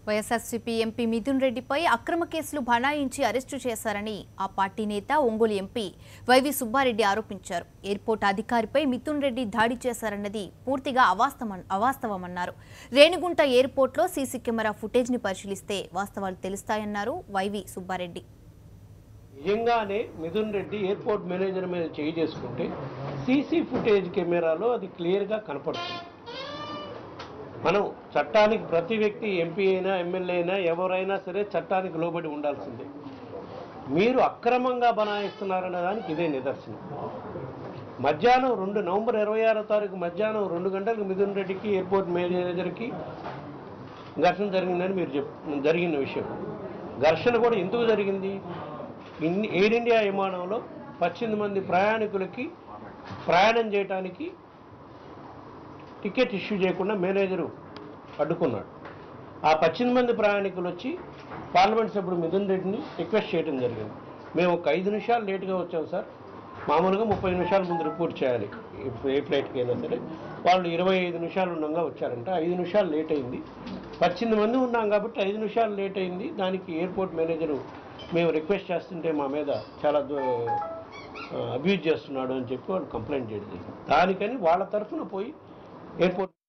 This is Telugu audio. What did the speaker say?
వైఎస్ఆర్సీపీ ఎంపీ మిథున్ రెడ్డిపై అక్రమ కేసులు బనాయించి అరెస్టు చేశారని ఆ పార్టీ నేత ఒంగోలు ఎంపీ వైవి సుబ్బారెడ్డి ఆరోపించారు ఎయిర్పోర్ట్ అధికారిపై మిథున్ రెడ్డి దాడి చేశారన్నది పూర్తిగా అవాస్తవం అవాస్తవమన్నారు రేణిగుంట ఎయిర్పోర్ట్లో సీసీ కెమెరా ఫుటేజ్ని పరిశీలిస్తే వాస్తవాలు తెలుస్తాయన్నారు వైవి సుబ్బారెడ్డి నిజంగానే మిథున్ రెడ్డి ఎయిర్పోర్ట్ మేనేజర్ మీద చేయి చేసుకుంటే సీసీ ఫుటేజ్ కెమెరాలో అది క్లియర్గా కనపడుతుంది మనం చట్టానికి ప్రతి వ్యక్తి ఎంపీ అయినా ఎమ్మెల్యే అయినా ఎవరైనా సరే చట్టానికి లోబడి ఉండాల్సిందే మీరు అక్రమంగా బనాయిస్తున్నారనే దానికి ఇదే నిదర్శనం మధ్యాహ్నం రెండు నవంబర్ ఇరవై ఆరో తారీఖు మధ్యాహ్నం రెండు గంటలకు మిథున్ రెడ్డికి ఎయిర్పోర్ట్ మేనేజర్కి ఘర్షణ జరిగిందని మీరు చెప్ జరిగిన విషయం ఘర్షణ కూడా ఎందుకు జరిగింది ఇన్ని ఎయిర్ ఇండియా విమానంలో పద్దెనిమిది మంది ప్రయాణికులకి ప్రయాణం చేయడానికి టికెట్ ఇష్యూ చేయకుండా మేనేజరు అడ్డుకున్నాడు ఆ పద్దెనిమిది మంది ప్రయాణికులు వచ్చి పార్లమెంట్ సభ్యుడు మిథున్ రెడ్డిని రిక్వెస్ట్ చేయడం జరిగింది మేము ఒక ఐదు నిమిషాలు లేట్గా వచ్చాం సార్ మామూలుగా ముప్పై నిమిషాల ముందు రిపోర్ట్ చేయాలి ఏ ఫ్లైట్కి అయినా సరే వాళ్ళు ఇరవై ఐదు నిమిషాలు ఉండగా వచ్చారంట ఐదు నిమిషాలు లేట్ అయింది పద్దెనిమిది మంది ఉన్నాం కాబట్టి ఐదు నిమిషాలు లేట్ అయింది దానికి ఎయిర్పోర్ట్ మేనేజరు మేము రిక్వెస్ట్ చేస్తుంటే మా మీద చాలా అబ్యూజ్ చేస్తున్నాడు అని చెప్పి వాళ్ళు కంప్లైంట్ చేయడం జరిగింది దానికని వాళ్ళ తరఫున పోయి ఎయిర్పోర్ట్